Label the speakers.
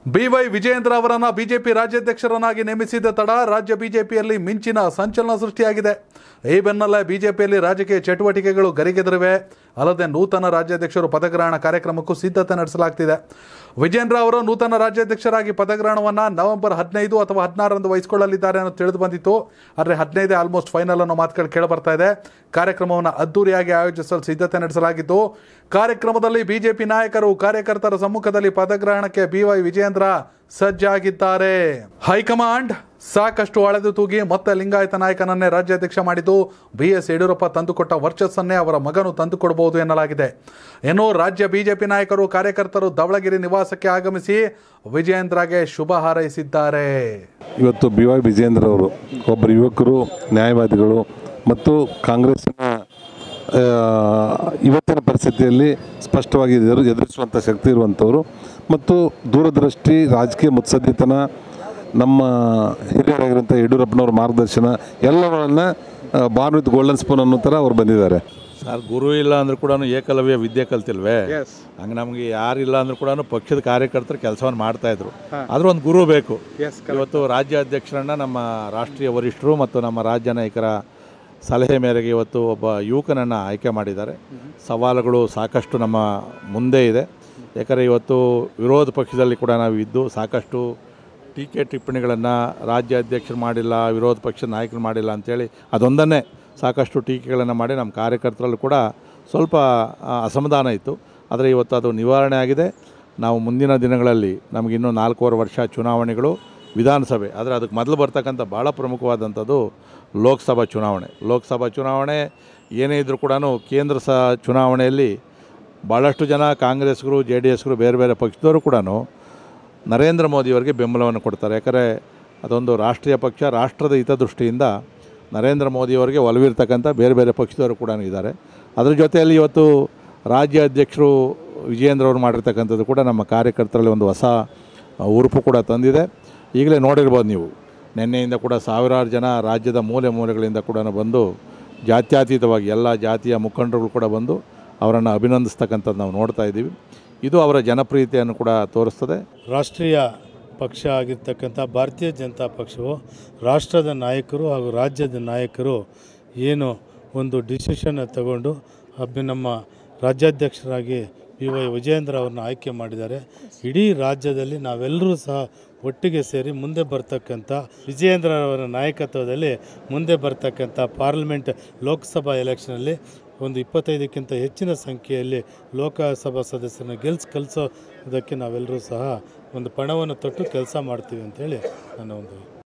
Speaker 1: B Y Vijayendra ಅವರನ್ನ BJP ರಾಜ್ಯಾಧ್ಯಕ್ಷರನ್ನಾಗಿ ನೇಮಿಸಿದ ತಡ ರಾಜ್ಯ ಬಿಜೆಪಿಯಲ್ಲಿ ಮಿಂಚಿನ ಸಂಚಲನ ಸೃಷ್ಟಿಯಾಗಿದೆ ಈ ಬೆನ್ನಲ್ಲೇ ಬಿಜೆಪಿಯಲ್ಲಿ ರಾಜಕೀಯ ಚಟುವಟಿಕೆಗಳು ಗರಿಗೆದರಿವೆ ಅಲ್ಲದೆ ನೂತನ ರಾಜ್ಯಾಧ್ಯಕ್ಷರು ಪದಗ್ರಹಣ ಕಾರ್ಯಕ್ರಮಕ್ಕೂ ಸಿದ್ಧತೆ ನಡೆಸಲಾಗ್ತಿದೆ ವಿಜೇಂದ್ರ ಅವರು ನೂತನ ರಾಜ್ಯಾಧ್ಯಕ್ಷರಾಗಿ ಪದಗ್ರಹಣವನ್ನು ನವೆಂಬರ್ ಹದಿನೈದು ಅಥವಾ ಹದಿನಾರರಂದು ವಹಿಸಿಕೊಳ್ಳಲಿದ್ದಾರೆ ಅನ್ನೋ ತಿಳಿದು ಬಂದಿತ್ತು ಆದರೆ ಹದಿನೈದೇ ಆಲ್ಮೋಸ್ಟ್ ಫೈನಲ್ ಅನ್ನೋ ಮಾತುಗಳು ಕೇಳಿಬರ್ತಾ ಇದೆ ಕಾರ್ಯಕ್ರಮವನ್ನು ಅದ್ದೂರಿಯಾಗಿ ಆಯೋಜಿಸಲು ಸಿದ್ಧತೆ ನಡೆಸಲಾಗಿದ್ದು ಕಾರ್ಯಕ್ರಮದಲ್ಲಿ ಬಿಜೆಪಿ ನಾಯಕರು ಕಾರ್ಯಕರ್ತರ ಸಮ್ಮುಖದಲ್ಲಿ ಪದಗ್ರಹಣಕ್ಕೆ ಬಿವೈ ವಿಜಯೇಂದ್ರ ಸಜ್ಜಾಗಿದ್ದಾರೆ ಹೈಕಮಾಂಡ್ ಸಾಕಷ್ಟು ಅಳೆದು ತೂಗಿ ಮತ್ತೆ ಲಿಂಗಾಯತ ನಾಯಕನನ್ನೇ ರಾಜ್ಯಾಧ್ಯಕ್ಷ ಮಾಡಿದ್ದು ಬಿ ಎಸ್ ಯಡಿಯೂರಪ್ಪ ತಂದುಕೊಟ್ಟ ವರ್ಚಸ್ಸನ್ನೇ ಅವರ ಮಗನು ತಂದುಕೊಡಬಹುದು ಎನ್ನಲಾಗಿದೆ ಇನ್ನು ರಾಜ್ಯ ಬಿಜೆಪಿ ನಾಯಕರು ಕಾರ್ಯಕರ್ತರು ಧವಳಗಿರಿ ನಿವಾಸಕ್ಕೆ ಆಗಮಿಸಿ ವಿಜಯೇಂದ್ರಗೆ ಶುಭ ಹಾರೈಸಿದ್ದಾರೆ
Speaker 2: ಇವತ್ತು ಬಿ ವೈ ವಿಜೇಂದ್ರ ಅವರು ಒಬ್ಬರು ಯುವಕರು ನ್ಯಾಯವಾದಿಗಳು ಮತ್ತು ಕಾಂಗ್ರೆಸ್ಸಿನ ಆ, ಇವತ್ತಿನ ಪರಿಸ್ಥಿತಿಯಲ್ಲಿ ಸ್ಪಷ್ಟವಾಗಿ ಎದುರು ಎದುರಿಸುವಂಥ ಶಕ್ತಿ ಇರುವಂಥವರು ಮತ್ತು ದೂರದೃಷ್ಟಿ ರಾಜಕೀಯ ಮುತ್ಸದ್ದಿತನ ನಮ್ಮ ಹಿರಿಯರಾಗಿರುವಂಥ ಯಡಿಯೂರಪ್ಪನವ್ರ ಮಾರ್ಗದರ್ಶನ ಎಲ್ಲವನ್ನ ಬಾರ್ ವಿತ್ ಗೋಲ್ಡನ್ ಸ್ಪೂನ್ ಅನ್ನೋ ಥರ ಅವ್ರು ಬಂದಿದ್ದಾರೆ
Speaker 3: ಸರ್ ಗುರು ಇಲ್ಲ ಅಂದ್ರೂ ಕೂಡ ಏಕಲವ್ಯ ವಿದ್ಯೆ ಕಲ್ತಿಲ್ವೇ ಹಂಗೆ ನಮಗೆ ಯಾರಿಲ್ಲ ಅಂದ್ರೂ ಕೂಡ ಪಕ್ಷದ ಕಾರ್ಯಕರ್ತರು ಕೆಲಸವನ್ನು ಮಾಡ್ತಾ ಇದ್ರು ಆದ್ರೂ ಒಂದು ಗುರು ಬೇಕು ಇವತ್ತು ರಾಜ್ಯ ಅಧ್ಯಕ್ಷರನ್ನ ನಮ್ಮ ರಾಷ್ಟ್ರೀಯ ವರಿಷ್ಠರು ಮತ್ತು ನಮ್ಮ ರಾಜ್ಯ ನಾಯಕರ ಸಲಹೆ ಮೇರೆಗೆ ಇವತ್ತು ಒಬ್ಬ ಯುವಕನನ್ನು ಆಯ್ಕೆ ಮಾಡಿದ್ದಾರೆ ಸವಾಲುಗಳು ಸಾಕಷ್ಟು ನಮ್ಮ ಮುಂದೆ ಇದೆ ಯಾಕಂದರೆ ಇವತ್ತು ವಿರೋಧ ಪಕ್ಷದಲ್ಲಿ ಕೂಡ ನಾವು ಇದ್ದು ಸಾಕಷ್ಟು ಟೀಕೆ ಟಿಪ್ಪಣಿಗಳನ್ನು ರಾಜ್ಯ ಅಧ್ಯಕ್ಷರು ಮಾಡಿಲ್ಲ ವಿರೋಧ ಪಕ್ಷದ ನಾಯಕರು ಮಾಡಿಲ್ಲ ಅಂಥೇಳಿ ಅದೊಂದನ್ನೇ ಸಾಕಷ್ಟು ಟೀಕೆಗಳನ್ನು ಮಾಡಿ ನಮ್ಮ ಕಾರ್ಯಕರ್ತರಲ್ಲೂ ಕೂಡ ಸ್ವಲ್ಪ ಆ, ಅಸಮಾಧಾನ ಇತ್ತು ಆದರೆ ಇವತ್ತು ಅದು ನಿವಾರಣೆ ಆಗಿದೆ ನಾವು ಮುಂದಿನ ದಿನಗಳಲ್ಲಿ ನಮಗಿನ್ನೂ ನಾಲ್ಕೂವರೆ ವರ್ಷ ಚುನಾವಣೆಗಳು ವಿಧಾನಸಭೆ ಆದರೆ ಅದಕ್ಕೆ ಮೊದಲು ಬರ್ತಕ್ಕಂಥ ಭಾಳ ಪ್ರಮುಖವಾದಂಥದ್ದು ಲೋಕಸಭಾ ಚುನಾವಣೆ ಲೋಕಸಭಾ ಚುನಾವಣೆ ಏನೇ ಇದ್ದರೂ ಕೂಡ ಕೇಂದ್ರ ಸ ಚುನಾವಣೆಯಲ್ಲಿ ಭಾಳಷ್ಟು ಜನ ಕಾಂಗ್ರೆಸ್ಗರು ಜೆ ಡಿ ಎಸ್ಗರು ಬೇರೆ ಬೇರೆ ಪಕ್ಷದವರು ಕೂಡ ನರೇಂದ್ರ ಮೋದಿಯವರಿಗೆ ಬೆಂಬಲವನ್ನು ಕೊಡ್ತಾರೆ ಯಾಕಂದರೆ ಅದೊಂದು ರಾಷ್ಟ್ರೀಯ ಪಕ್ಷ ರಾಷ್ಟ್ರದ ಹಿತದೃಷ್ಟಿಯಿಂದ ನರೇಂದ್ರ ಮೋದಿಯವರಿಗೆ ಒಲವಿರ್ತಕ್ಕಂಥ ಬೇರೆ ಬೇರೆ ಪಕ್ಷದವರು ಕೂಡ ಇದ್ದಾರೆ ಅದ್ರ ಜೊತೆಯಲ್ಲಿ ಇವತ್ತು ರಾಜ್ಯ ಅಧ್ಯಕ್ಷರು ವಿಜಯೇಂದ್ರ ಅವರು ಮಾಡಿರ್ತಕ್ಕಂಥದ್ದು ಕೂಡ ನಮ್ಮ ಕಾರ್ಯಕರ್ತರಲ್ಲಿ ಒಂದು ಹೊಸ ಆ, ಉರುಪು ಕೂಡ ತಂದಿದೆ ಈಗಲೇ ನೋಡಿರ್ಬೋದು ನೀವು ನಿನ್ನೆಯಿಂದ ಕೂಡ ಸಾವಿರಾರು ಜನ ರಾಜ್ಯದ ಮೂಲೆ ಮೂಲೆಗಳಿಂದ ಕೂಡ ಬಂದು ಜಾತ್ಯತೀತವಾಗಿ ಎಲ್ಲ ಜಾತಿಯ ಮುಖಂಡರುಗಳು ಕೂಡ ಬಂದು ಅವರನ್ನು ಅಭಿನಂದಿಸ್ತಕ್ಕಂಥದ್ದು ನಾವು ನೋಡ್ತಾ ಇದ್ದೀವಿ ಇದು ಅವರ ಜನಪ್ರಿಯತೆಯನ್ನು ಕೂಡ ತೋರಿಸ್ತದೆ
Speaker 4: ರಾಷ್ಟ್ರೀಯ ಪಕ್ಷ ಆಗಿರ್ತಕ್ಕಂಥ ಭಾರತೀಯ ಜನತಾ ಪಕ್ಷವು ರಾಷ್ಟ್ರದ ನಾಯಕರು ಹಾಗೂ ರಾಜ್ಯದ ನಾಯಕರು ಏನು ಒಂದು ಡಿಸಿಷನ್ ತಗೊಂಡು ಅಬ್ಬಿ ನಮ್ಮ ರಾಜ್ಯಾಧ್ಯಕ್ಷರಾಗಿ ಪಿ ವೈ ವಿಜಯೇಂದ್ರ ಅವ್ರನ್ನ ಆಯ್ಕೆ ಮಾಡಿದ್ದಾರೆ ಇಡೀ ರಾಜ್ಯದಲ್ಲಿ ನಾವೆಲ್ಲರೂ ಸಹ ಒಟ್ಟಿಗೆ ಸೇರಿ ಮುಂದೆ ಬರ್ತಕ್ಕಂಥ ವಿಜಯೇಂದ್ರ ಅವರ ನಾಯಕತ್ವದಲ್ಲಿ ಮುಂದೆ ಬರ್ತಕ್ಕಂಥ ಪಾರ್ಲಿಮೆಂಟ್ ಲೋಕಸಭಾ ಎಲೆಕ್ಷನಲ್ಲಿ ಒಂದು ಇಪ್ಪತ್ತೈದಕ್ಕಿಂತ ಹೆಚ್ಚಿನ ಸಂಖ್ಯೆಯಲ್ಲಿ ಲೋಕಸಭಾ ಸದಸ್ಯರನ್ನ ಗೆಲ್ಸ್ ಕಲಿಸೋದಕ್ಕೆ ನಾವೆಲ್ಲರೂ ಸಹ ಒಂದು ಪಣವನ್ನು ತೊಟ್ಟು ಕೆಲಸ ಮಾಡ್ತೀವಿ ಅಂತೇಳಿ ನನ್ನ ಒಂದು